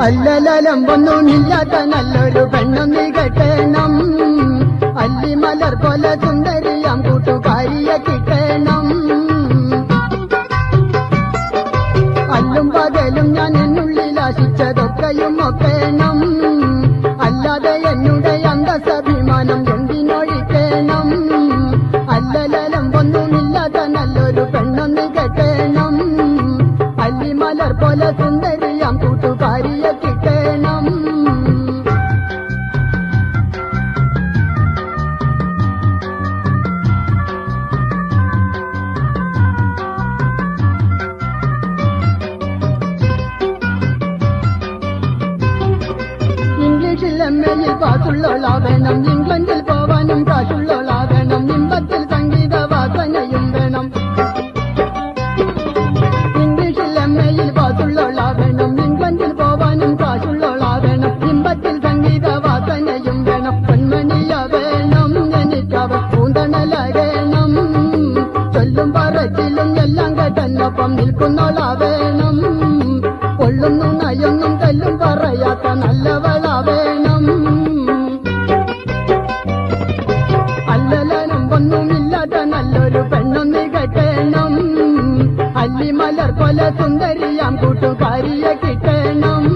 അല്ലലമ്പൊന്നുമില്ലാത്ത നല്ലൊരു പെണ്ണൊന്നി കെട്ടണം അല്ലിമലർ പോലെ സുന്ദരിയാം കൂട്ടുകാരിയെ കിട്ടണം അല്ലും പകലും ഞാൻ എന്നുള്ളിൽ ആശിച്ചതൊക്കെയും ഒക്കേണം അല്ലാതെ എന്നുടെ അന്തസഭിമാനം എന്തിനൊഴിക്കണം അല്ലലമ്പൊന്നുമില്ലാത്ത നല്ലൊരു പെണ്ണൊന്നി കെട്ടണം അല്ലിമലർ പോലെ സുന്ദരിയാം കൂട്ടുകാരിയെ കിട്ടണം ഇംഗ്ലീഷിൽ എം എയിൽ പാസുള്ളോളാ വേണം ഇംഗ്ലണ്ടിൽ പോവാനും കാശുള്ളോളാ വേണം ഇമ്പത്തിൽ സംഗീത വാസനയും വേണം ഇംഗ്ലീഷിൽ എം എയിൽ പാസുള്ളോളാ വേണം ഇംഗ്ലണ്ടിൽ പോവാനും കാശുള്ളോളാ വേണം ഇമ്പത്തിൽ സംഗീത വാസനയും വേണം പെൺമണിയ വേണം എനിക്കവ പൂന്തണലരേണം ചൊല്ലും പറച്ചിലും എല്ലാം കേട്ടെന്നൊപ്പം നിൽക്കുന്നോളാ വേണം കൊള്ളുന്നു നയൊന്നും തെല്ലും പറയാത്ത നല്ലവള വേണം അല്ലലനമ്പൊന്നുമില്ലാത്ത നല്ലൊരു പെണ്ണൊന്നി കെട്ടണം അല്ലിമലർ കൊല സുന്ദരിയാം കൂട്ടുകാരിയെ കിട്ടണം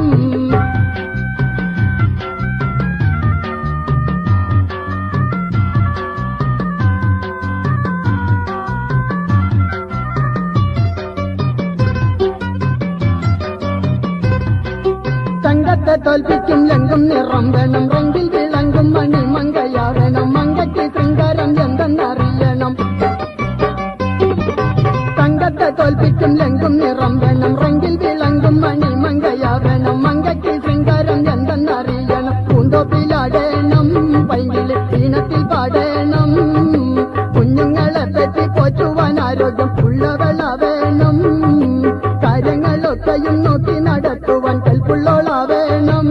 തങ്കത്തെ തോൽപ്പിക്കും ലങ്കും നിറം വേണം റെങ്കിൽ വിളങ്കും മണി മങ്കയാ വേണം മങ്കയ്ക്ക് ശൃംഗാരം എന്തെന്നറിയണം തങ്കത്തെ തോൽപ്പിക്കും ലങ്കും നിറം വേണം റെങ്കിൽ വിളങ്കും മണി മങ്കയാ വേണം മങ്കയ്ക്ക് ശൃംഗാരം എന്തെന്നറിയണം പൂന്തോപ്പിലാടേണം പൈങ്കിളി ഈണത്തിൽ പാടേണം കുഞ്ഞുങ്ങളെ പറ്റി പോറ്റുവാൻ ആരോഗ്യം ഉള്ളവള വേണം കാര്യങ്ങളൊക്കെയും നോക്കി നടത്തുവാൻ കൽപ്പുള്ളോള വേണം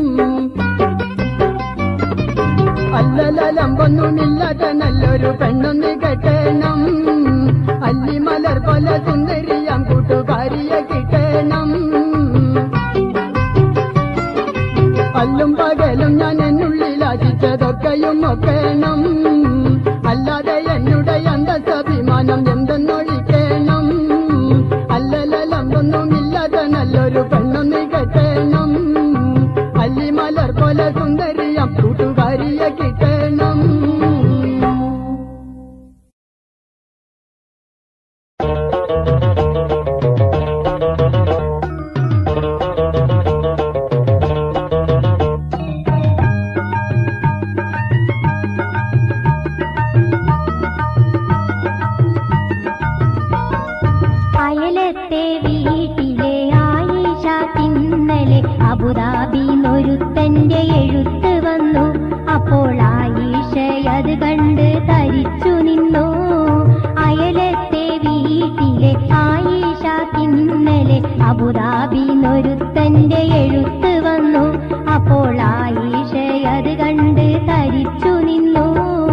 അല്ലലമ്പൊന്നുമില്ലാത്ത നല്ലൊരു പെണ്ണൊന്നി കെട്ടണം അല്ലിമലർ പോലെ സുന്ദരിയാം കൂട്ടുകാരിയെ കിട്ടണം അല്ലും പകലും ഞാൻ എന്നുള്ളിൽ ആശിച്ചതൊക്കെയും ഒക്കേണം അല്ലാതെ എന്നുടെ അന്തസഭിമാനം എന്തെന്നൊഴിക്കണം അല്ലലമ്പൊന്നുമില്ലാതെ നല്ലൊരു പെണ്ണൊന്നി കെട്ടണം അല്ലിമലർ പോലെ സുന്ദരിയാം കൂട്ടുകാരിയെ കിട്ടണം അയലത്തെ വീട്ടിലെ ആയിഷ ഇന്നലെ അബുദാബിന്നൊരുത്തന്റെ എഴുത്ത് വന്നു അപ്പോൾ ആയിഷ അത് കണ്ട് തരിച്ചു നിന്നു അയലത്തെ വീട്ടിലെ ആയിഷ ഇന്നലെ അബുദാബിന്നൊരുത്തന്റെ എഴുത്ത് വന്നു അപ്പോൾ ആയിഷ അത് കണ്ട് തരിച്ചു നിന്നു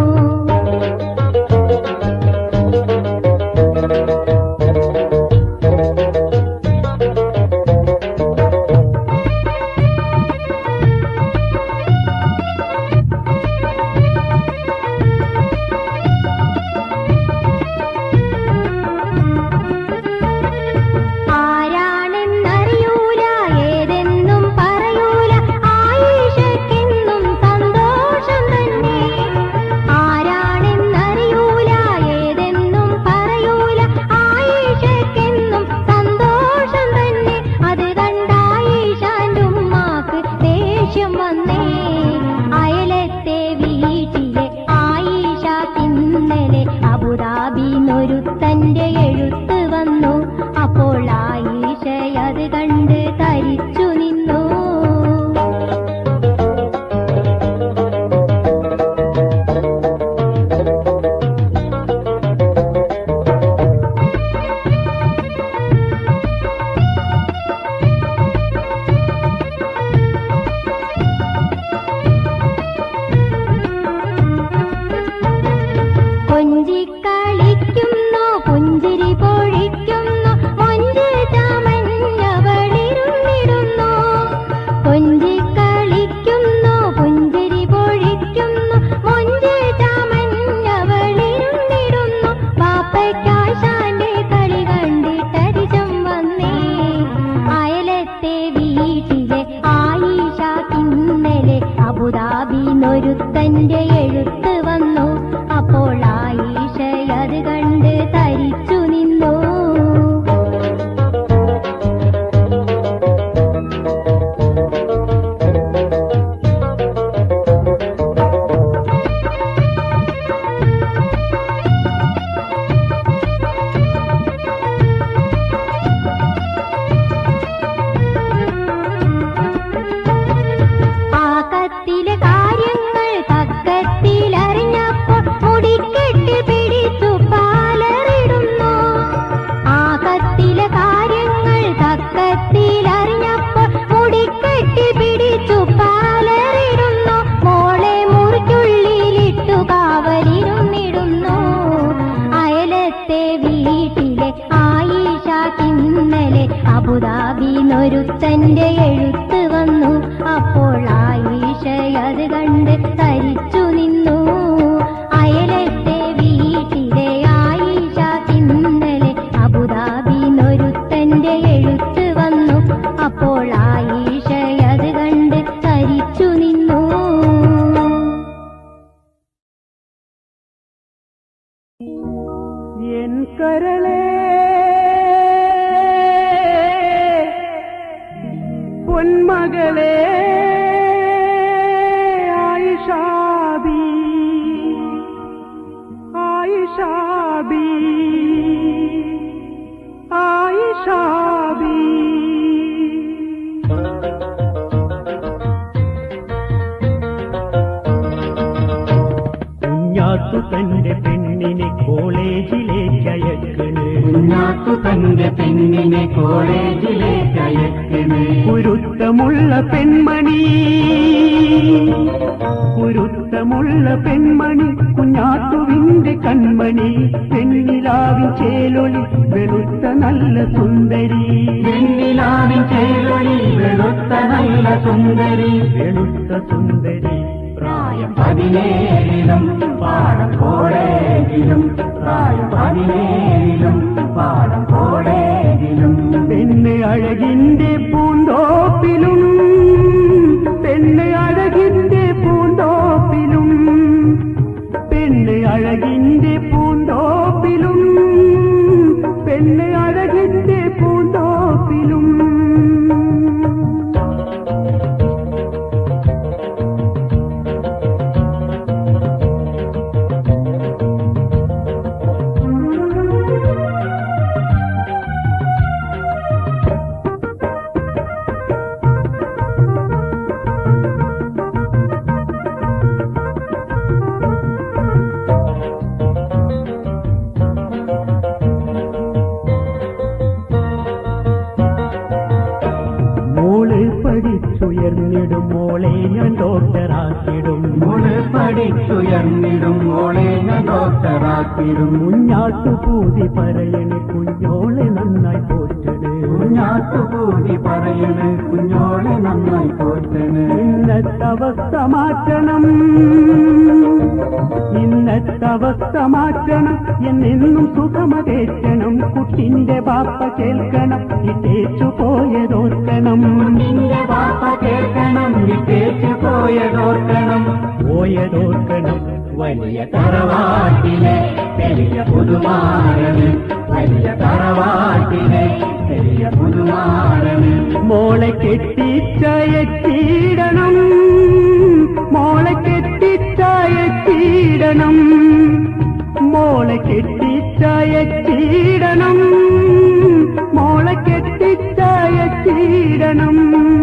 ആരാണെന്നറിയൂല ഏതെന്നും പറയൂല ആയിഷക്കെന്നും സന്തോഷം തന്നെ ആരാണെന്നറിയൂല ഏതെന്നും പറയൂല ആയിഷക്കെന്നും സന്തോഷം തന്നെ അത് കണ്ട ആയിഷാന്റെ ഉമ്മാക്ക് ദേഷ്യം വന്നേ അയലത്തെ വീട്ടിലെ ആയിഷ ഇന്നലെ അബുദാബിന്നൊരുത്തന്റെ എഴുത്ത് വന്നു അപ്പോൾ ആയിഷ അത് കണ്ട് തരിച്ചു നിന്നു കൊഞ്ചിക്കളിക്കുന്നു പുഞ്ചിരി പൊഴി തന്റെ എഴുത്ത് വന്നു അപ്പോൾ ആയിഷയത് കണ്ട് തരിച്ചു നിന്നു ആ കത്തിലെ കാര്യങ്ങൾ തക്കത്തിലറിഞ്ഞപ്പോൾ മുടിക്കെട്ടി പിടിച്ചു പാലറിടുന്നു ആ കത്തിലെ കാര്യങ്ങൾ തക്കത്തിലറിഞ്ഞപ്പോൾ മുടിക്കെട്ടി പിടിച്ചു പാലറിടുന്നു മോളെ മുറിക്കുള്ളിലിട്ടു കാവലിരുന്നിടുന്നു അയലത്തെ വീട്ടിലെ ആയിഷാക്കിന്നലെ അബുദാബിന്നൊരുത്തന്റെ എഴുത്ത് വന്നു അപ്പോൾ ആയിഷയത് കണ്ട് തരിച്ചു നിന്നു അയലത്തെ വീട്ടിലെ ആയിഷാക്കിന്നലെ അബുദാബിന്നൊരുത്തന്റെ എഴുത്ത് വന്നു അപ്പോൾ ആയിഷയത് കണ്ട് തരിച്ചു നിന്നു എൻ കരളേ പൊന്മകളെ ആയിഷാബി ആയിഷാബി ആയിഷാബി കുഞ്ഞാത്തു തന്റെ പെണ്ണിനെ കോളേജിലേക്ക് അയക്കണ് കുഞ്ഞാത്തു തന്റെ പെണ്ണിനെ കോളേജിലേക്ക് അയക്കണേ കുരുത്തമുള്ള പെൺമണി കുരുത്തമുള്ള പെൺമണി കുഞ്ഞാത്തുവിന്റെ കൺമണി പെണ്ണിലാവിൻ ചേലൊളി വെളുത്ത നല്ല സുന്ദരി പെണ്ണിലാവിൻ ചേലൊളി വെളുത്ത നല്ല സുന്ദരി വെളുത്ത സുന്ദരി പ്രായം പതിനേഴിലും പാടം കോളേജിലും പ്രായം പതിനേഴിലും പാടം കോളേജിലും പെണ്ണ് അഴകിന്റെ പൂന്തോപ്പിലും പെണ്ണ് അഴകിന്റെ പൂന്തോപ്പിലും പെണ്ണ് അഴകിന്റെ പൂന്തോപ്പിലും പെണ്ണ് അഴകിന്റെ പൂന്തോപ്പിലും മോള് പഠിച്ചുയർന്നിടും മോളെ ഞാൻ ഡോക്ടറാക്കിടും മോള് പഠിച്ചുയർന്നിടും മോളെ ഞാൻ ഡോക്ടറാക്കിടും മുഞ്ഞാട്ടു പൂതി പറയണ കുഞ്ഞോളെ നന്നായി പോറ്റണ് കുഞ്ഞാത്തു കൂടി പറയണ് കുഞ്ഞോളെ നന്നായി പോറ്റണ് ഇന്നത്തെ അവസ്ഥ മാറ്റണം ഇന്നത്തെ അവസ്ഥ മാറ്റണം എന്നെന്നും സുഖമതേറ്റണം കുട്ടിന്റെ ബാപ്പ കേൾക്കണം ഇട്ടേച്ചു പോയതോർക്കണം നിന്റെ പാപ്പ കേൾക്കണം വിട്ടേച്ചു പോയതോർക്കണം പോയതോർക്കണം വലിയ തറവാട്ടിലെ വലിയ പുതുമാരന് വലിയ തറവാട്ടിലെ വലിയ പുതുമാരന് മോളെ കെട്ടിച്ചയച്ചീടണം മോളെ കെട്ടിച്ചയച്ചീടണം മോളെ കെട്ടിച്ചയച്ചീടണം മോളെ കെട്ടിച്ചയച്ചീടണം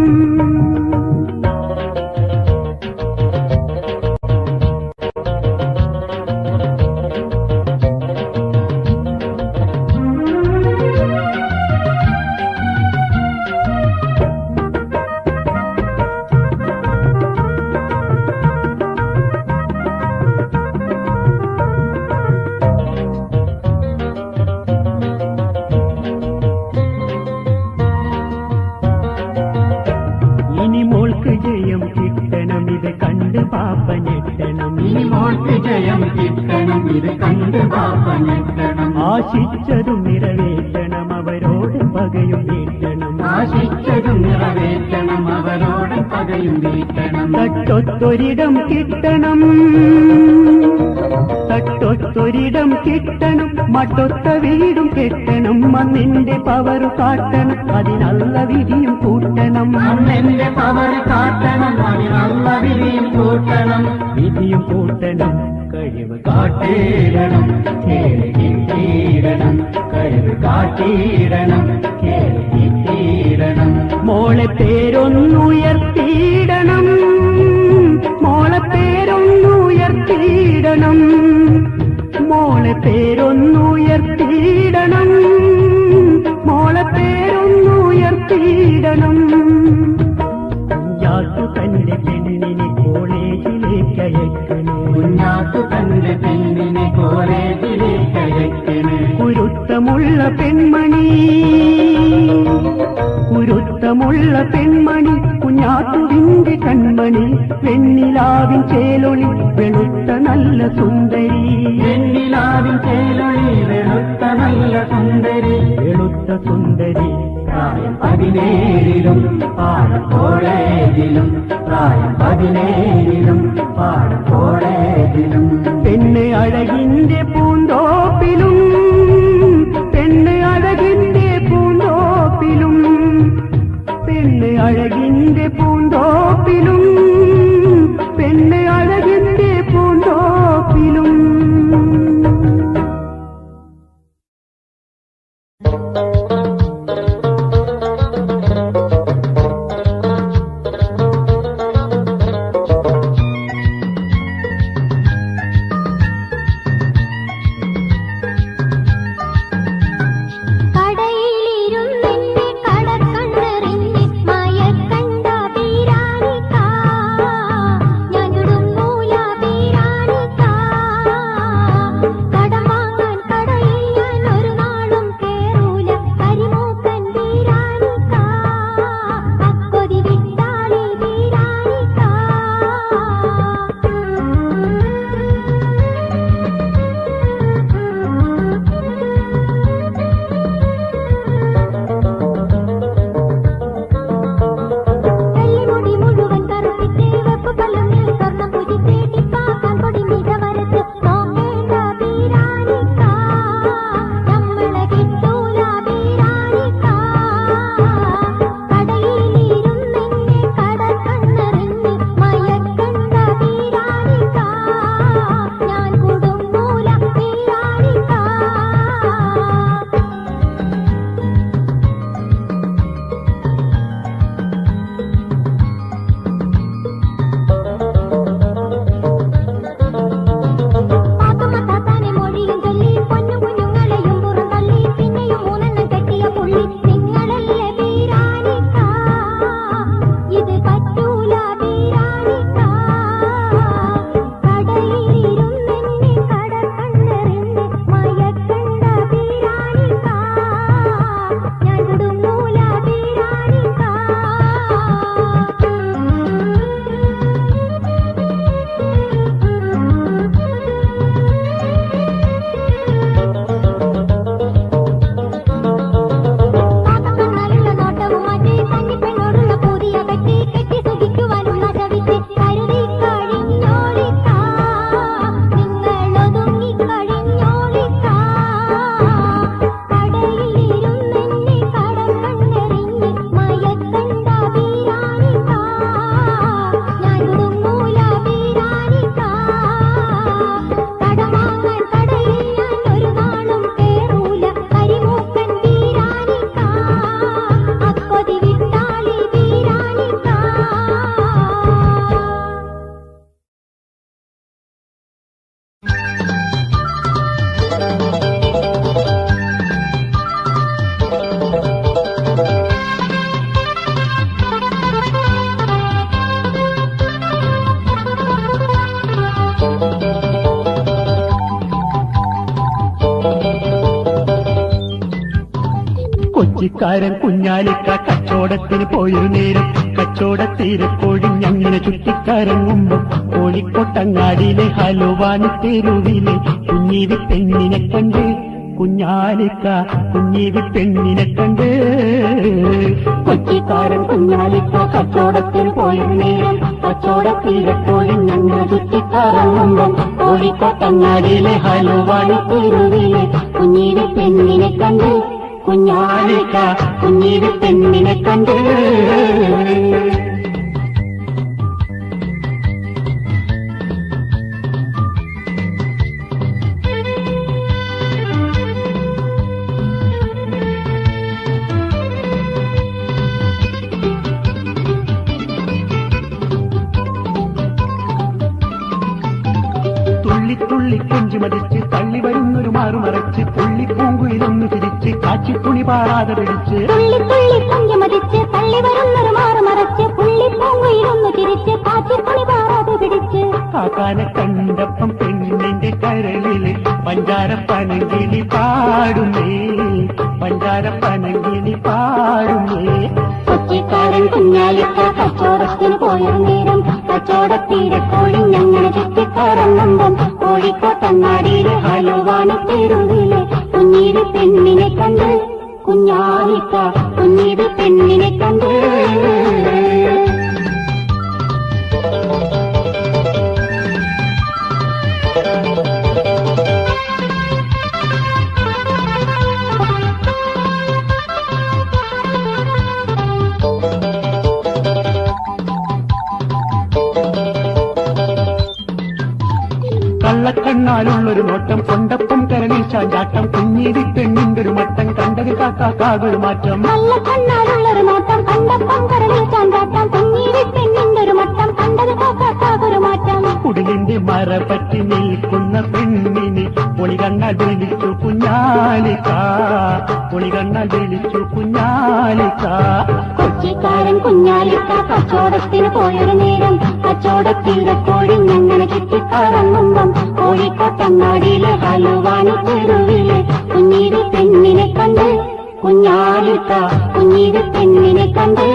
ഇനി മോൾക്ക് ജയം കിട്ടണം ഇത് കണ്ട് പാപ്പ ഞെട്ടണം ഇനി മോൾക്ക് ജയം കിട്ടണം ഇത് കണ്ട് പാപ്പ ഞെട്ടണം ആശിച്ചതും നിറവേറ്റണം അവരോട് പകയും നീട്ടണം ആശിച്ചതും നിറവേറ്റണം അവരോട് പകയും വീട്ടണം തട്ടൊത്തൊരിടം കിട്ടണം തട്ടൊത്തൊരിടം കിട്ടണം മട്ടൊത്ത വീടും കെട്ടണം മണ്ണിന്റെ പവറ് കാട്ടണം അതിനല്ല വിധിയും കൂട്ടണം അന്നെന്റെ പവർ കാട്ടണം അതിനുള്ള വിധിയും കൂട്ടണം വിധിയും കൂട്ടണം കഴിവ് കാട്ടിയിടണം കേറി കിട്ടിയിടണം കഴിവ് കാട്ടിയിടണം കേറി കിട്ടിയിടണം മോളെ പേരൊന്നുയർത്തിയിടണം മോളെ പേരൊന്നുയർത്തിയിടണം മോളെ പേരൊന്നുയർത്തിയിടണം മോളെ പേരൊന്നുയർത്തിയിടണം കുഞ്ഞാത്തു തന്റെ പെണ്ണിനെ കോളേജിലേക്ക് അയക്കണേ കുഞ്ഞാത്തു തന്റെ പെണ്ണിനെ കോളേജിലേക്ക് അയക്കണ് കുരുത്തമുള്ള പെൺമണി കുരുത്തമുള്ള പെൺമണി കുഞ്ഞാത്തുവിന്റെ കൺമണി വെണ്ണിലാവിൻ ചേലൊളി വെളുത്ത നല്ല സുന്ദരി വെണ്ണിലാവിൻ ചേലൊളി വെളുത്ത നല്ല സുന്ദരി വെളുത്ത സുന്ദരി പ്രായം പതിനേഴിലും പാടം കോളേജിലും പ്രായം പതിനേഴിലും പാടം കോളേജിലും പെണ്ണ് അഴകിന്റെ പൂന്തോപ്പിലും പെണ്ണ് അഴകിന്റെ പൂന്തോപ്പിലും പെണ്ണ് അഴകിന്റെ പൂന്തോപ്പിലും പെണ്ണ് അഴകിന്റെ പൂന്തോപ്പിലും കടയിലിരുന്നെന്നെ കടക്കണ്ണെറിഞ്ഞ് മയക്കണ്ട ബീരാനിക്കാ. ഞാനിടുന്നൂല ബീരാനിക്കാ. കടം വാങ്ങാൻ കടയിൽ ഞാൻ ഒരു നാളും കേറൂല കരിമൂക്കൻ ബീരാനിക്കാ. അക്കൊതി വിട്ടാലേ ബീരാനിക്കാ. വെള്ളിമുടി മുഴുവൻ കറുപ്പിച്ച് വെപ്പ് പല്ലുമിൽ സ്വർണ്ണം പൂജിച്ച് ടിപ്പാക്കാൻ പൊടി മിത വരച്ച് നോക്കേണ്ട ബീരാനിക്കാ. നമ്മളെ കിട്ടൂല ബീരാനിക്കാ. കടയിലിരുന്നെന്നെ കടക്കണ്ണെറിഞ്ഞ് മയക്കണ്ട ബീരാനിക്കാ. ഞാൻ കുടുങ്ങൂല ബീരാനിക്കാ. പാത്തുമ്മ താത്താനെ മൊഴിയും ചൊല്ലി പൊന്നും കുഞ്ഞുങ്ങളെയും പുറം തള്ളി പിന്നെയും മൂന്നെണ്ണം കെട്ടിയ പുള്ളി നിങ്ങളല്ലേ ബീരാനിക്ക ഇത് പറ്റൂല ബീരാനിക്ക കടയിലിരുന്നെന്നെ കടക്കണ്ണെറിഞ്ഞ് മയക്കണ്ട ബീരാനിക്ക ഞാൻ കുടുങ്ങൂല പാത്തക്കണ്ണാലുള്ള നോട്ടവും മാറ്റി കന്നിപ്പെണ്ണോടുള്ള പുതിയ കെട്ടി കെട്ടി സുഖിക്കുവാനുള്ള ചവിട്ടി കരുതി കഴിഞ്ഞോളിക്കാ നിങ്ങളൊതുങ്ങി കഴിഞ്ഞോളിക്കാ കടയിലിരുന്നെന്നെ കടക്കണ്ണെറിഞ്ഞ് മയക്കണ്ട വീരാനിക്കാ ഞാൻ കുടുങ്ങൂല വീരാനിക്കാ കടമാങ്ങാൻ കടയിൽ ഞാൻ ഒരു നാളും കേറൂല കരിമൂക്കൻ വീരാനിക്കാ അക്കൊതി വിട്ടാളി വീരാനിക്കാ കൊച്ചിക്കാരൻ കുഞ്ഞാലിക്ക കച്ചോടത്തിന് പോയൊരു നേരം കച്ചോടത്തീരെ കൊഴിഞ്ഞങ്ങനെ ചുറ്റിക്കറങ്ങുമ്പോ കോഴിക്കോട്ടങ്ങാടിയിലെ ഹലുവാനി തെരുവിലെ കുഞ്ഞിവി പെണ്ണിനെ കണ്ട് കുഞ്ഞാലിക്ക കുഞ്ഞീവി പെണ്ണിനെ കണ്ട് കൊച്ചിക്കാരൻ കുഞ്ഞാലിക്ക കച്ചവടത്തിന് പോയ നേരം കച്ചവടത്തിരപ്പോഴും ഞങ്ങൾ ചുറ്റിക്കറങ്ങുമ്പം കോഴിക്കോട്ടങ്ങാടിയിലെ ഹലുവാണി തെരുവിലെ കുഞ്ഞീരി പെണ്ണിനെ കണ്ട് കുഞ്ഞാലിക്ക കുഞ്ഞീരി പെണ്ണിനെ കണ്ട് തുള്ളി തുള്ളി കൊഞ്ചു മതിച്ച് തള്ളി വരുന്നൊരു മാറുമറച്ച് പുള്ളി പൂങ്കുയിലൊന്നു തിരിച്ച് കാച്ചിത്തുണി പാടാതെ പിടിച്ച് തുള്ളി തുള്ളി കുഞ്ഞു മതിച്ച് തള്ളി വരുന്നൊരു മാറു മറച്ച് പുള്ളി പൂങ്കുയിലൊന്നു തിരിച്ച് കാച്ചിപ്പണി പാറാതെ പിടിച്ച് കാക്കാനെ കണ്ടപ്പം പെണ്ണിന്റെ കരളില് പഞ്ചാര പനങ്കിളി പാടുന്നേ പഞ്ചാര പനങ്കിളി പാടുന്നേ കൊച്ചിക്കാരൻ കുഞ്ഞാലിക്ക കച്ചവടത്തിന് പോയ നേരം കച്ചവടത്തിരപ്പോഴും ഞങ്ങൾ ചുറ്റിക്കറങ്ങുമ്പം കോഴിക്കോട്ടങ്ങാടിയിലെ ഹലുവാണി തെരുവിലെ കുഞ്ഞീരി പെണ്ണിനെ കണ്ട് കുഞ്ഞാലിക്ക കുഞ്ഞീരി പെണ്ണിനെ കണ്ട് കള്ളക്കണ്ണാലുള്ളൊരു നോട്ടം കൊണ്ടപ്പം കരളിൽ ചാഞ്ചാട്ടം കുഞ്ഞീരി പെണ്ണിന്റെ ഒരു മട്ടം കണ്ടത് കാക്കാക്കാകൊരു മാറ്റം നല്ല കണ്ണാലുള്ളൊരു നോട്ടം കണ്ടപ്പം കരളിൽ ചാണ്ടാട്ടം കുഞ്ഞീരി പെണ്ണിന്റെ ഒരു മട്ടം കണ്ടത് കാക്കാക്കൊരു മാറ്റം കുടിലിന്റെ മറ പറ്റി നിൽക്കുന്ന പെണ്ണിന് പൊളി കണ്ണാൽ വിളിച്ചു കുഞ്ഞാലിക്ക പൊളി കണ്ണാൽ വിളിച്ചു കുഞ്ഞാലിക്ക കൊച്ചിക്കാരൻ കുഞ്ഞാലിക്ക കച്ചവടത്തിന് പോയൊരു നേരം കച്ചവടത്തിരപ്പോഴും ഞങ്ങൾ ചുറ്റിക്കറങ്ങുമ്പം കോഴിക്കോട്ടങ്ങാടിയിലെ ഹലുവാണി തെരുവിലെ കുഞ്ഞീരി പെണ്ണിനെ കണ്ട് കുഞ്ഞാലിക്ക കുഞ്ഞീരി പെണ്ണിനെ കണ്ട്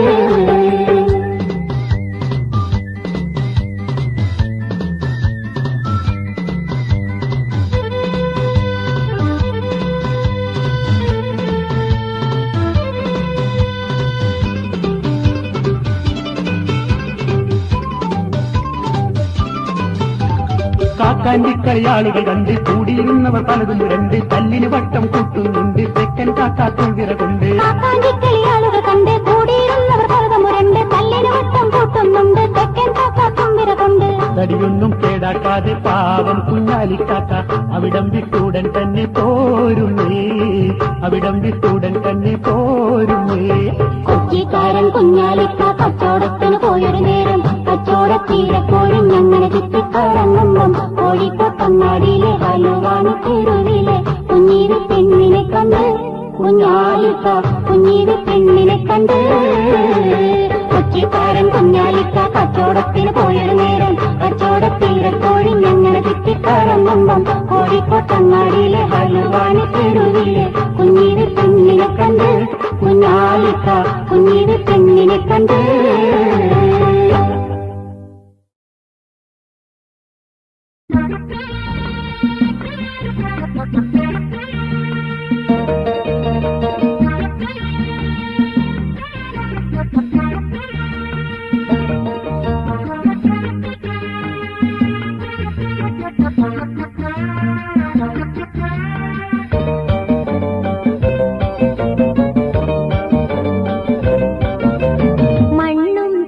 കാക്കാന്റെ കളിയാളുകൾ കണ്ട് കൂടിയിരുന്നവർ പലതും രണ്ട് തല്ലിന് വട്ടം കൂട്ടുന്നുണ്ട് തെക്കൻ കാക്കാത്തോൾ വിറകൊണ്ട് കാക്കാന്റെ കിളിയാളുകൾ കണ്ട് കൂടിയിരുന്നവർ പർവ്വമുരണ്ട് കല്ലിന് വട്ടം കൂട്ടുന്നുണ്ട് തെക്കൻ കാക്കാക്കും വിറകൊണ്ട് തടിയൊന്നും കേടാക്കാതെ പാവം കുഞ്ഞാലിക്കാക്ക അവിടം വിട്ടൂടൻ തന്നെ പോരുന്നേ അവിടം വിട്ടൂടൻ തന്നെ പോരുന്നേ കൊച്ചിക്കാരൻ കുഞ്ഞാലിക്ക കച്ചവടത്തിന് പോയൊരു നേരം കച്ചവടത്തിരപ്പോഴും ഞങ്ങൾ ചുറ്റിക്കറങ്ങുമ്പം കോഴിക്കോട്ടങ്ങാടിയിലെ ഹലുവാണി തെരുവിലെ കുഞ്ഞീരി പെണ്ണിനെ കണ്ട് കുഞ്ഞാലിക്ക കുഞ്ഞീരി പെണ്ണിനെ കണ്ട് കൊച്ചിക്കാരൻ കുഞ്ഞാലിക്ക കച്ചവടത്തിന് പോയൊരു നേരം കച്ചവടത്തിരപ്പോഴും ഞങ്ങൾ ചുറ്റിക്കറങ്ങുമ്പം കോഴിക്കോട്ടങ്ങാടിയിലെ ഹലുവാണി തെരുവിലെ കുഞ്ഞീരി പെണ്ണിനെ കണ്ട് കുഞ്ഞാലിക്ക കുഞ്ഞീരി പെണ്ണിനെ കണ്ട് മണ്ണും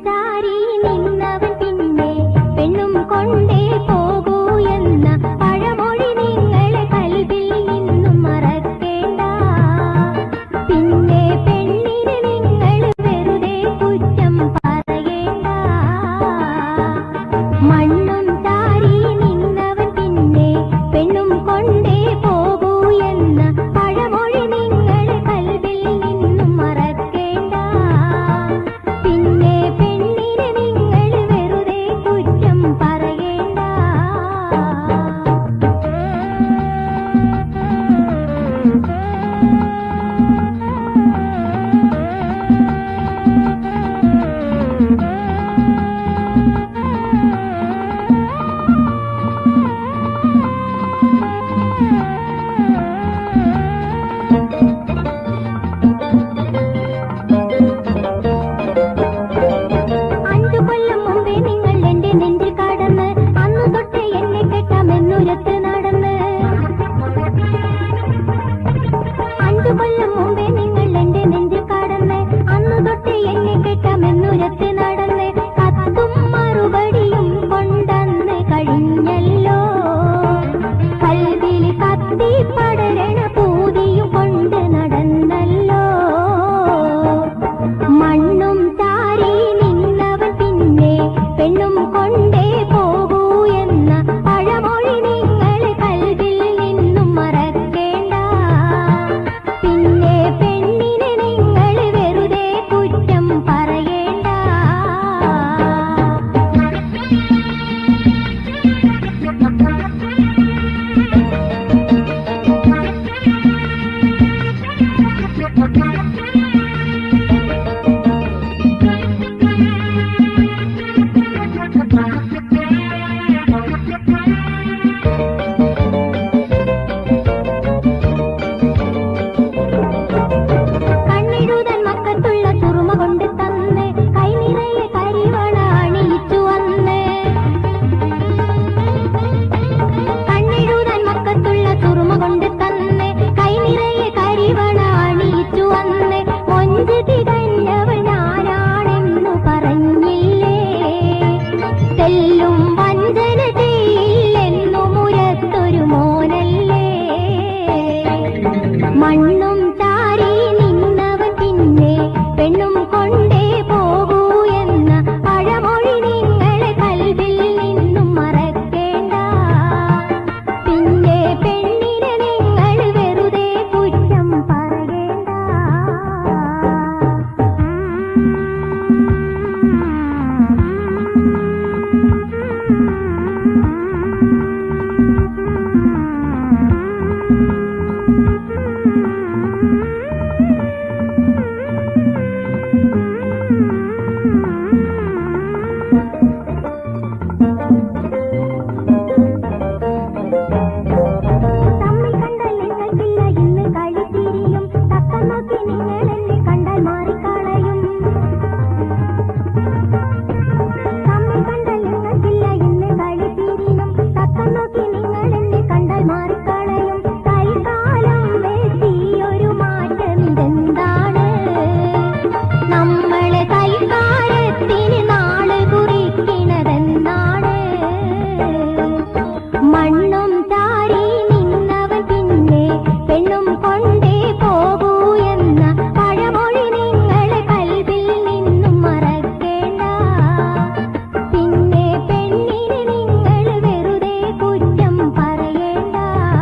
കൊണ്ടേ പോകൂ എന്ന പഴമൊഴി നിങ്ങൾ കൽവിൽ നിന്നും മറക്കേണ്ട പിന്നെ പെണ്ണിനെ നിങ്ങൾ വെറുതെ കുറ്റം പറയേണ്ട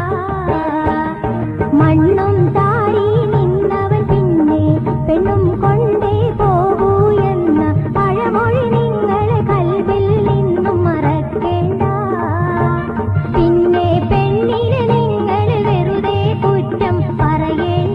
മണ്ണും താരി നിന്നവൻ പിന്നെ പെണ്ണും കൊണ്ടേ പോകൂ എന്ന പഴമൊഴി നിങ്ങൾ കൽവിൽ നിന്നും മറക്കേണ്ട പിന്നെ പെണ്ണിനെ നിങ്ങൾ വെറുതെ കുറ്റം പറയേണ്ട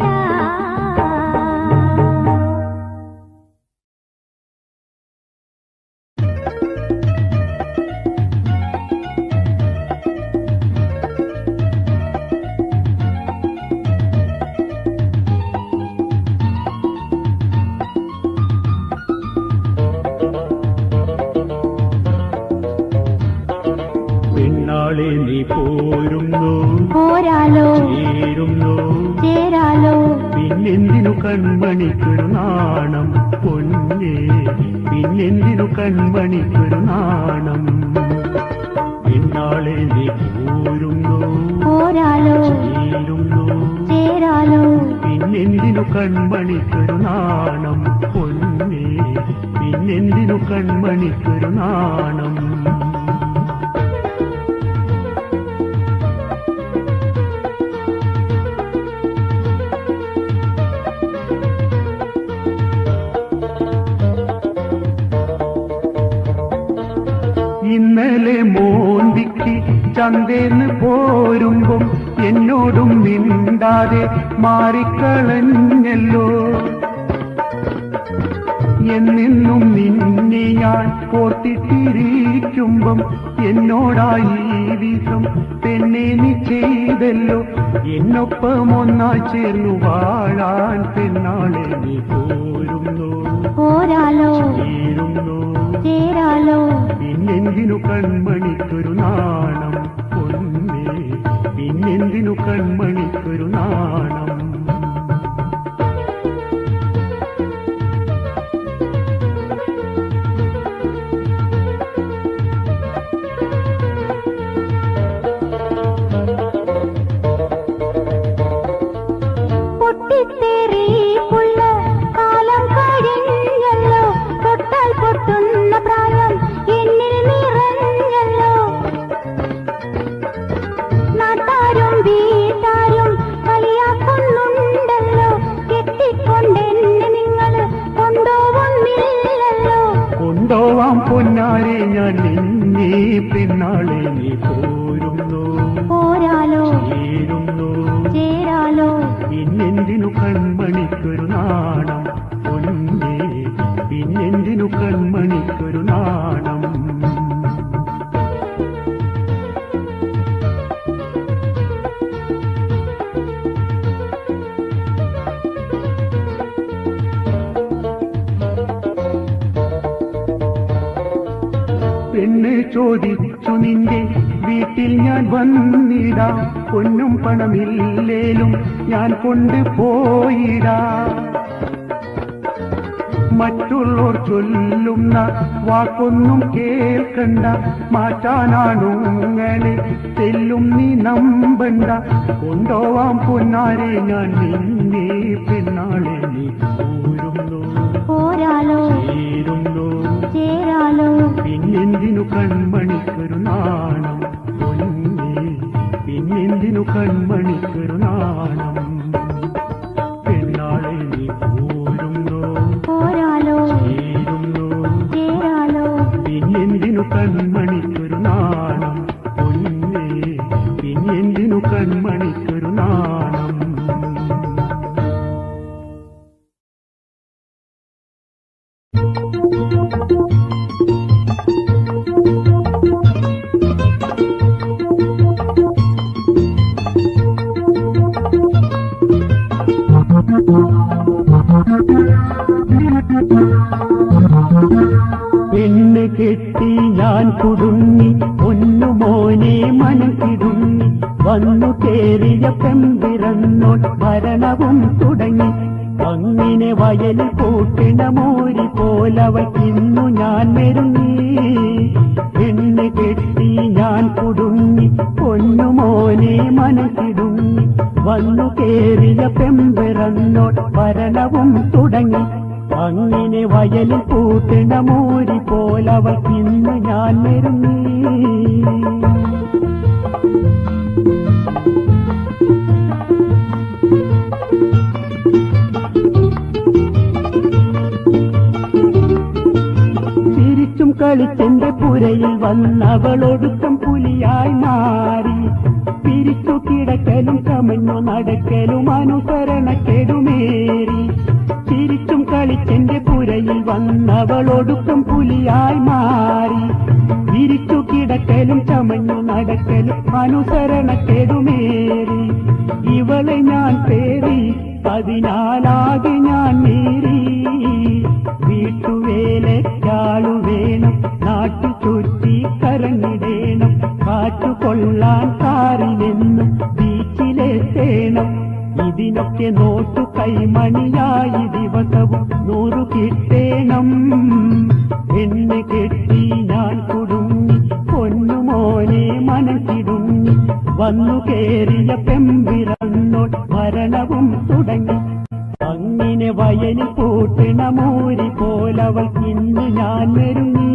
പെണ്ണാളെ നീ പോരുന്നു പോരാലോ ചേരുന്നു ചേരാലോ പിന്നെന്തിനു കൺമണിക്കൊരു നാണം പൊന്നേ പിന്നെന്തിനു കൺമണിക്കൊരു നാണം പെണ്ണാളെ നീ പോരുന്നു പോരാലോ ചേരുന്നു ചേരാലോ പിന്നെന്തിനു കൺമണിക്കൊരു നാണം പൊന്നേ പിന്നെന്തിനു കൺമണിക്കൊരു നാണം ഇന്നലെ മോന്തിക്ക് ചന്തേന്ന് പോരുമ്പം എന്നോടും മിണ്ടാതെ മാറിക്കളഞ്ഞല്ലോ എന്നെന്നും നിന്നെ ഞാൻ ഓർത്തിട്ടിരിക്കുമ്പം എന്നോടായി വിഷം പെണ്ണെ നീ ചെയ്തല്ലോ എന്നൊപ്പം ഒന്നായി ചേർന്നു വാഴാൻ പെണ്ണാളെ നീ പോരുന്നു പോരാലോ ചേരുന്നു ചേരാലോ പിന്നെന്തിനു കൺമണിക്കൊരു നാണം പൊന്നേ പിന്നെന്തിനു കൺമണിക്കൊരു നാണം പൊട്ടിത്തെറിക്കുള്ള കാലം കഴിഞ്ഞല്ലോ തൊട്ടാൽ പൊട്ടുന്ന പ്രായം എന്നിൽ നിറഞ്ഞല്ലോ നാട്ടാരും വീട്ടാരും കളിയാക്കുന്നുണ്ടല്ലോ കെട്ടിക്കൊണ്ടെന്നെ നിങ്ങൾ കൊണ്ടുപോകുന്നില്ലല്ലോ കൊണ്ടോവാം പൊന്നാരെ ഞാൻ നിന്നെ പെണ്ണാളെ നീ പോരുന്നു പോരാലോ ചേരുന്നു ചേരാലോ പിന്നെന്തിനു കൺമണിക്കൊരു നാണം പൊന്നേ പിന്നെന്തിനു കൺമണിക്കൊരു നാണം പെണ്ണ് ചോദിച്ചു നിന്റെ വീട്ടിൽ ഞാൻ വന്നിടാം പൊന്നും പണമില്ലേലും ഞാൻ കൊണ്ടുപോയിടാം മറ്റുള്ളവർ ചൊല്ലുന്ന വാക്കൊന്നും കേൾക്കണ്ട മാറ്റാനാണുങ്ങനെ തെല്ലും നീ നമ്പണ്ട കൊണ്ടോവാം പൊന്നാരെ ഞാൻ നിന്നെ പെണ്ണാളെ നീ പോരുന്നു പോരാലോ ചേരുന്നു ചേരാലോ പിന്നെന്തിനു കൺമണിക്കൊരു നാണം പൊന്നേ പിന്നെന്തിനു കൺമണിക്കൊരു നാണം പെണ്ണാളെ നീ പോരുന്നു പോരാലോ ചേരുന്നു ചേരാലോ പിന്നെന്തിനു കൺമണിക്കൊരു നാണം പൊന്നേ പിന്നെന്തിനു കൺമണിക്കൊരു നാണം പെണ്ണ് കെട്ടി ഞാൻ കുടുങ്ങി ഒന്നു മോനെ മനം കിടുങ്ങി വന്നു കേറിയ പെമ്പിറന്നോൾ ഭരണവും തുടങ്ങി അങ്ങനെ വയൽ കൂട്ടിണ മോരി പോലവയ്ക്കിന്നു ഞാൻ മെരുങ്ങി പെണ്ണ് കെട്ടി ഞാൻ കുടുങ്ങി പൊന്നുമോനെ മനസ്സിടുങ്ങി വന്നു കേറിയ പെമ്പിറന്നോൾ ഭരണവും തുടങ്ങി അങ്ങനെ വയലിൽ പൂട്ടിണ മൂരി പോലവൾ ഇന്ന് ഞാൻ നെരുങ്ങി ചിരിച്ചും കളിച്ചെന്റെ പുരയിൽ വന്നവളൊടുക്കം പുലിയായി മാറി പിരിച്ചു കിടക്കലും ചമഞ്ഞു നടക്കലും അനുസരണക്കെടുമേറി ചിരിച്ചും കളിച്ചെന്റെ പുരയിൽ വന്നവളൊടുക്കം പുലിയായി മാറി വിരിച്ചു കിടക്കലും ചമഞ്ഞു നടക്കലും അനുസരണക്കെടുമേറി ഇവളെ ഞാൻ പേറി അതിനാലാകെ ഞാൻ നേരി വീട്ടുവേലയ്ക്കാളു വേണം നാട്ടു ചുറ്റി കറങ്ങിടേണം കാറ്റു കൊള്ളാൻ കാറിലെന്നും ബീച്ചിലെത്തേണം ഇതിനൊക്കെ നോട്ടു കൈമണിയായി ദിവസവും നൂറു കിട്ടേണം എന്നെ കെട്ടി ഞാൻ കുടുങ്ങി പൊന്നുമോനെ മനസ്സിടുങ്ങി വന്നു കേറിയ പെമ്പിറന്നോൾ മരണവും തുടങ്ങി അങ്ങനെ വയലിൽ പൂട്ടിണ മൂരി പോലവൾ ഇന്ന് ഞാൻ വരുങ്ങി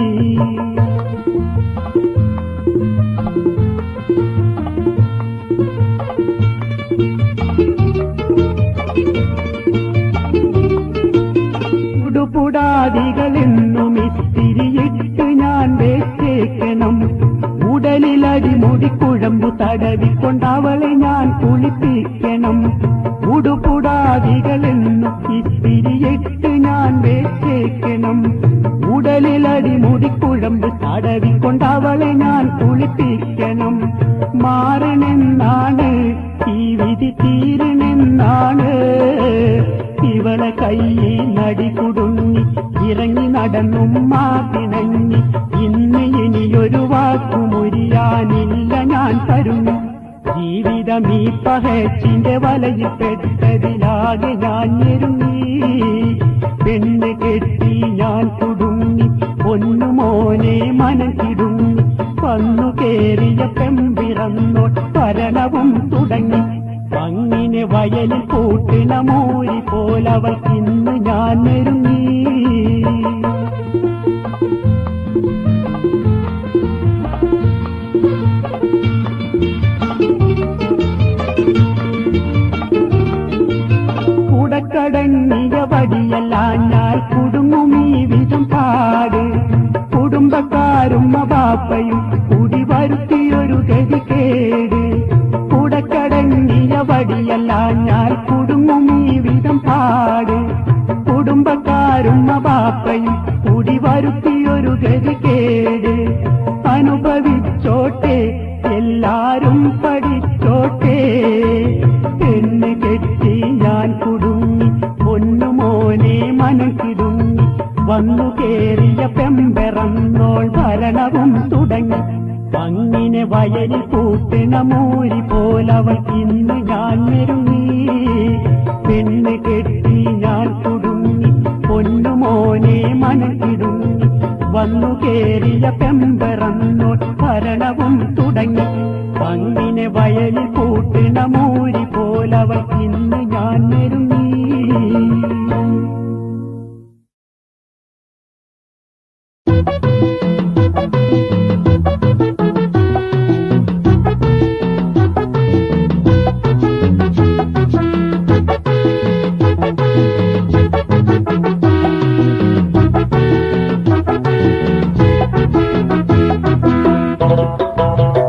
ഉടുപുടാദികളെന്നും ഇത്തിരിയിട്ട് ഞാൻ വെച്ചേക്കണം ഉടലിലടിമുടി കുഴമ്പു തടവിക്കൊണ്ടവളെ ഞാൻ കുളിപ്പിക്കണം ഉടുപുടാദികളെന്നും ഇത്തിരിയിട്ട് ഞാൻ വെച്ചേക്കണം ഉടലിലടിമുടി കുഴമ്പ് തടവിക്കൊണ്ടവളെ ഞാൻ കുളിപ്പിക്കണം മാറണെന്നാണ് ഈ വിധി തീരണെന്നാണ് ഇവളെ കയ്യിൽ നടി കുടുങ്ങി ഇറങ്ങി നടന്നും മാതിണങ്ങി ഇന്ന് ഇനിയൊരു വാക്കുമുരിയാനില്ല ഞാൻ തരുന്നു ജീവിതം ഈ പഹച്ചിന്റെ വലയിൽ പെട്ടതിലാകെ ഞാൻ ഞെരുങ്ങി പെണ്ണ് കെട്ടി ഞാൻ കുടുങ്ങി പൊന്നുമോനെ മനസ്സിടുങ്ങി വന്നു കേറിയ പെമ്പിറന്നോ ഭരണവും തുടങ്ങി അങ്ങനെ വയലിൽ കൂട്ടിണ മൂരി പോലവൾ ഇന്ന് ഞാൻ നെരുങ്ങി കുടക്കടങ്ങിയ വടിയല്ലാഞ്ഞാൽ കുടുങ്ങുമീ വിധം പാട് കുടുംബക്കാരും ബാപ്പയും കുടി വരുത്തിയൊരു ഗതികേട് കുടക്കടങ്ങിയ വടിയല്ലാഞ്ഞാൽ കുടുങ്ങുമീ വിധം പാട് കുടുംബക്കാരും ബാപ്പയും കുടി വരുത്തിയൊരു ഗതികേട് അനുഭവിച്ചോട്ടെ എല്ലാരും പഠിച്ചോട്ടെ പെണ്ണ് കെട്ടി ഞാൻ കുടുങ്ങി പൊന്നുമോനെ മനസ്സിടുങ്ങി വന്നു കേറിയ പെമ്പെറന്നോൾ ഭരണവും തുടങ്ങി അങ്ങനെ വയലിൽ കൂട്ടിണ മൂരി പോലവൾ ഇന്ന് ഞാൻ നെരുങ്ങി പെണ്ണ് കെട്ടി ഞാൻ കുടുങ്ങി പൊന്നുമോനെ മനസ്സിടുങ്ങി വന്നു കേറിയ പെമ്പെറന്നോൾ ഭരണവും തുടങ്ങി അങ്ങനെ വയലിൽ കൂട്ടിണ മൂരി പോലവൾ ഇന്ന് ഞാൻ നെരുങ്ങി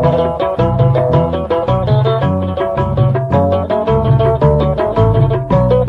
ും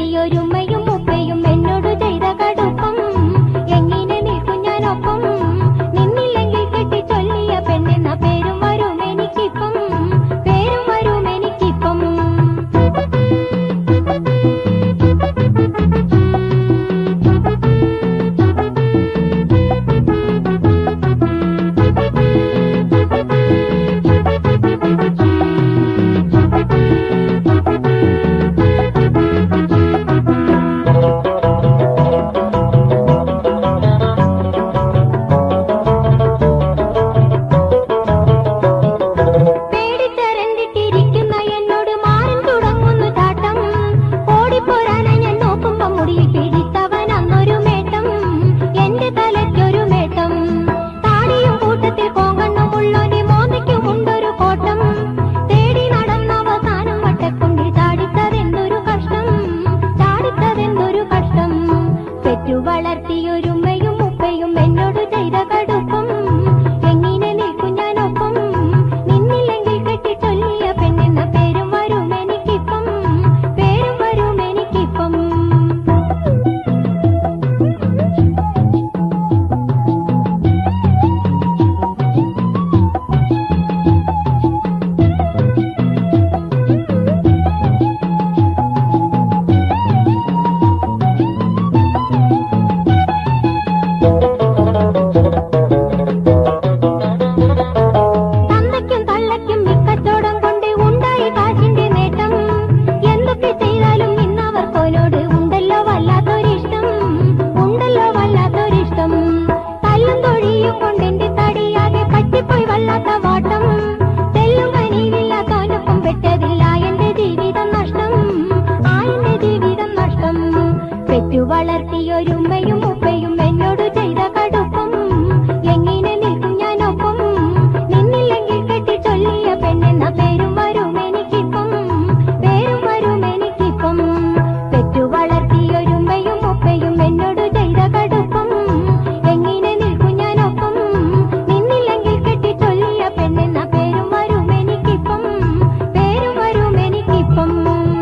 വളർത്തിയൊരുമ്മയും ഉപ്പയും എന്നോട് ചെയ്ത കടുപ്പം എങ്ങനെ നിൽക്കും ഞാനൊപ്പം നിന്നില്ലെങ്കിൽ കെട്ടി ചൊല്ലിയ പെണ്ണെന്ന പേരും വരും എനിക്കിപ്പം പേരും വരും എനിക്കിപ്പം പേടിച്ചരണ്ടിട്ടിരിക്കുന്ന എന്നോട് മാറിൻ തുടങ്ങുന്നു ചാട്ടം ഓടിപ്പോരാനാ ഞാൻ നോക്കുമ്പോ മുടിയിൽ പിടിച്ചവൻ അന്നൊരു മേട്ടം എന്റെ തലയ്ക്കൊരു മേട്ടം താടിയും കൂട്ടത്തിൽ കോങ്കണ്ണും ഉള്ളോനി മോന്തയ്ക്കും ഉണ്ടൊരു കോട്ടം തേടി നടന്നവസാനം വട്ടക്കുണ്ടിൽ ചാടിച്ചതെന്തൊരു കഷ്ടം ചാടിച്ചതെന്തൊരു കഷ്ടം പെറ്റു വളർത്തിയൊരുമ്മയും ഉപ്പയും എന്നോട് ചെയ്ത കടുപ്പം എങ്ങനെ നിൽക്കും ഞാനൊപ്പം നിന്നില്ലെങ്കിൽ കെട്ടി ചൊല്ലിയ പെണ്ണെന്ന പേരും വരും എനിക്കിപ്പം പേരും വരും എനിക്കിപ്പം തന്തയ്ക്കും തള്ളയ്ക്കും മിക്കച്ചോടം കൊണ്ട് ഉണ്ടായി കാശിന്റെ നേട്ടം എന്തൊക്കെ ചെയ്താലും ഇന്നവർക്കോനോട് ഉണ്ടല്ലോ വല്ലാത്തൊരിഷ്ടം ഉണ്ടല്ലോ വല്ലാത്തൊരിഷ്ടം തല്ലും തൊഴിയും കൊണ്ടെന്റെ തടിയാകെ പറ്റിപ്പോയി വല്ലാത്ത വാട്ടം തെല്ലും കനിവില്ലാത്തോനൊപ്പം പെട്ടതില്ല എന്റെ ജീവിതം നഷ്ടം ആ എന്റെ ജീവിതം നഷ്ടം പെറ്റു വളർത്തിയൊരുമ്മയും ഉപ്പയും എന്നോട് ചെയ്ത കടുപ്പം എങ്ങനെ നിൽക്കും ഞാനൊപ്പം നിന്നില്ലെങ്കിൽ കെട്ടി ചൊല്ലിയ പെണ്ണെന്ന പേരും വരും എനിക്കിപ്പം പേരും വരും എനിക്കിപ്പം പെറ്റു വളർത്തിയൊരുമ്മയും ഉപ്പയും എന്നോട് ചെയ്ത കടുപ്പം എങ്ങനെ നിൽക്കും ഞാനൊപ്പം നിന്നില്ലെങ്കിൽ കെട്ടി ചൊല്ലിയ പെണ്ണെന്ന പേരും വരും എനിക്കിപ്പം പേരും വരും എനിക്കിപ്പം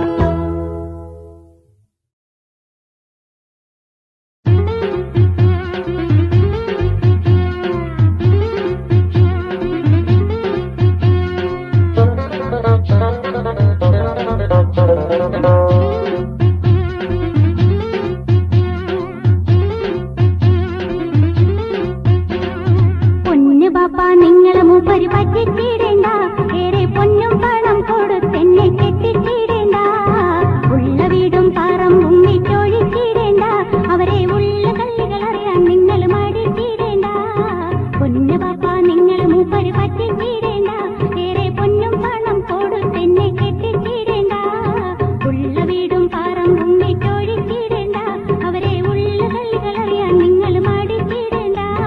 പൊന്നു പാപ്പ നിങ്ങളെ മൂപ്പര് പറ്റിച്ചിടേണ്ട ഏറെ പൊന്നും പണം കൊടുത്തെന്നെ കെട്ടിച്ചിടേണ്ട ഉള്ള വീടും പറമ്പും വിറ്റൊഴിച്ചിടേണ്ട അവരെ ഉള്ള കല്ലുകൾ അറിയാൻ നിങ്ങൾ മടിച്ചിടേണ്ട പൊന്നു പാപ്പ നിങ്ങളെ മൂപ്പര് പറ്റിച്ചിടേണ്ട ഏറെ പൊന്നും പണം കൊടുത്തെന്നെ കെട്ടിച്ചിടേണ്ട ഉള്ള വീടും പറമ്പും വിറ്റൊഴിച്ചിടേണ്ട അവരെ ഉള്ള കല്ലുകൾ അറിയാൻ നിങ്ങൾ മടിച്ചിടേണ്ട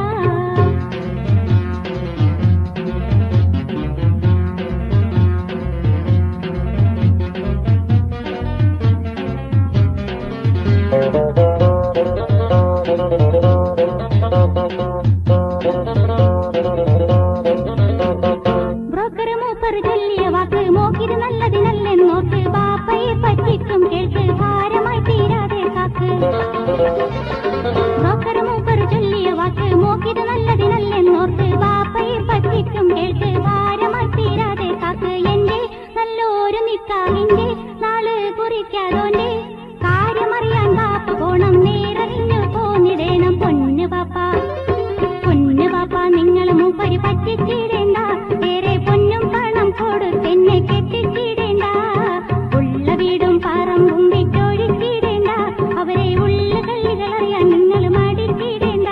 ബ്രോക്കർ മൂപ്പർ ചൊല്ലിയ വാക്ക് മോക്കിത് നല്ലതിനല്ലെന്നോക്ക് ബാപ്പയെ പറ്റിക്കും കേൾക്ക് ഭാരമായി തീരാതെ കാക്ക് ബ്രോക്കർ മൂപ്പർ ചൊല്ലിയ വാക്ക് മോക്കിത് നല്ലതിനല്ലെന്നോർക്ക് ബാപ്പയെ പറ്റിക്കും കേൾക്ക് ഭാരമായി തീരാതെ കാക്ക് എന്റെ നല്ലൊരു നിക്കാവിന്റെ നാള് കുറിക്കാതോന്റെ കാര്യമറിയാൻ ബാപ്പ പോണം നേരറിഞ്ഞു പോന്നിടേണം പൊന്നു പാപ്പ പൊന്നു പാപ്പ നിങ്ങൾ മൂപ്പര് പറ്റിച്ചിടേണ്ട ഏറെ പൊന്നും പണം കൊടുത്തെന്നെ കെട്ടിച്ചിടേണ്ട ഉള്ള വീടും പറമ്പും വിറ്റൊഴിച്ചിടേണ്ട അവരെ ഉള്ള കല്ലുകൾ അറിയാൻ നിങ്ങൾ മടിച്ചിടേണ്ട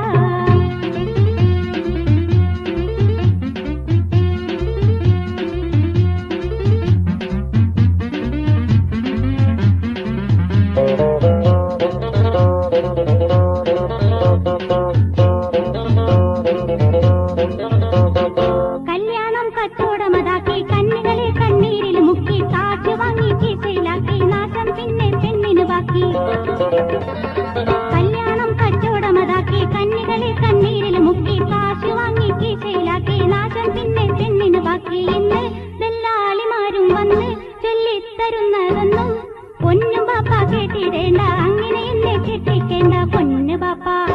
കല്യാണം കച്ചവടമതാക്കി കണ്ണികളെ കണ്ണീരിൽ മുക്കി കാറ്റ് വാങ്ങി ചീസയിലാക്കി നാശം പിന്നെ പെണ്ണിന് ബാക്കി കല്യാണം കച്ചവടമതാക്കി കണ്ണികളെ കണ്ണീരിൽ മുക്കി കാശ് വാങ്ങി ചീസയിലാക്കി നാശം പിന്നെ പെണ്ണിന് ബാക്കി ഇന്ന് ദല്ലാളിമാരും വന്ന് ചൊല്ലിത്തരുന്നതെന്നും പൊന്നും പാപ്പ കേട്ട കെട്ടിടേണ്ട അങ്ങനെ എന്നെ കെട്ടിക്കേണ്ട പൊന്നു പാപ്പ